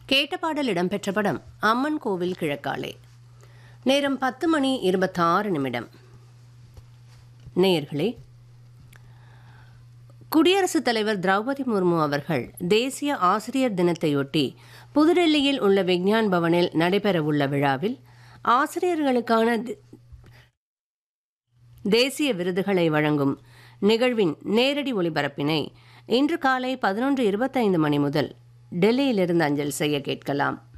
கேட்ட பாடல் இடம்பெற்ற படம் அம்மன் கோவில் கிழக்காலே நேரம் பத்து மணி இருபத்தாறு நிமிடம் நேயர்களே குடியரசுத் தலைவர் திரௌபதி முர்மு அவர்கள் தேசிய ஆசிரியர் தினத்தையொட்டி புதுடெல்லியில் உள்ள விக்ஞான் பவனில் நடைபெறவுள்ள விழாவில் ஆசிரியர்களுக்கான தி- தேசிய விருதுகளை வழங்கும் நிகழ்வின் நேரடி ஒளிபரப்பினை இன்று காலை பதினொன்று இருபத்தைந்து மணி முதல் டெல்லியிலிருந்து அஞ்சல் செய்ய கேட்கலாம்